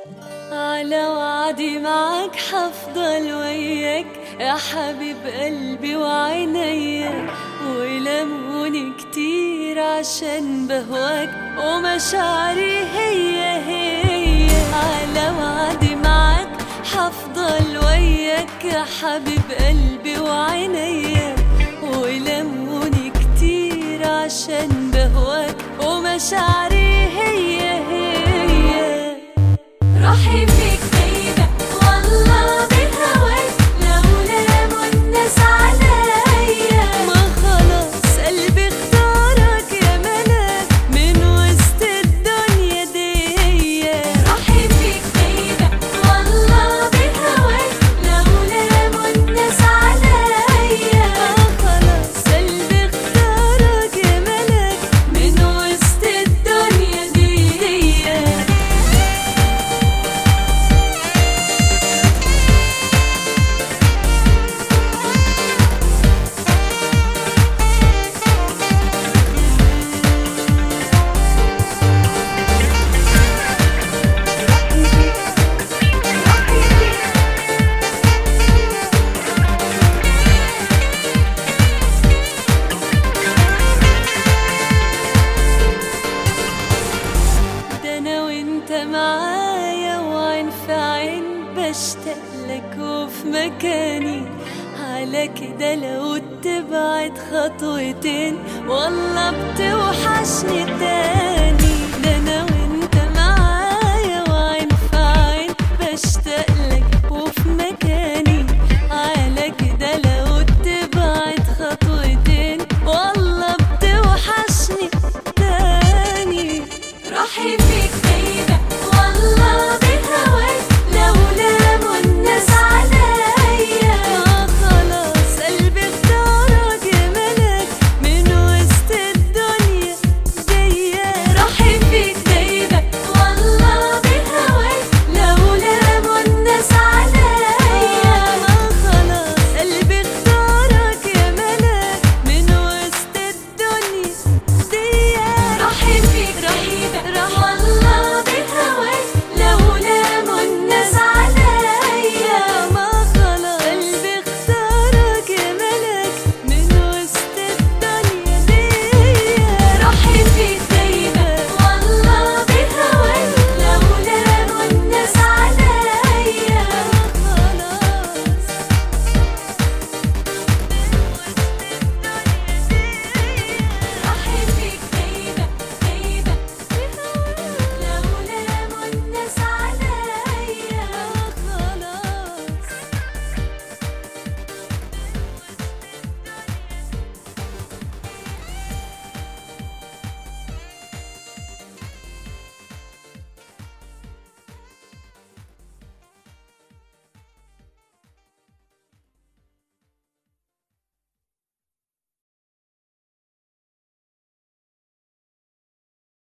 على وعدي معك حفضل وياك يا حبيب قلبي وعينيا ولموني كتير عشان بهواك ومشاعري هي هي على وعدي معك حفضل وياك يا حبيب قلبي وعينيا ولموني كتير عشان بهواك ومشاعري هي هي روحي فيك بعيدة والله بهواك لولا الناس عليا ما خلاص قلبي اختارك يا ملاك من وسط الدنيا دي روحي فيك بعيدة والله بهواك لولا الناس عليا ما خلاص قلبي اختارك يا ملاك من وسط الدنيا دي ده انا وانت معايا وعين في عين بشتاق لك وفي مكاني على كده لو تبعد خطوتين والله بتوحشني تاني ده انا وانت معايا وعين في عين بشتاق لك وفي مكاني على كده لو تبعد خطوتين والله بتوحشني تاني روحي فيك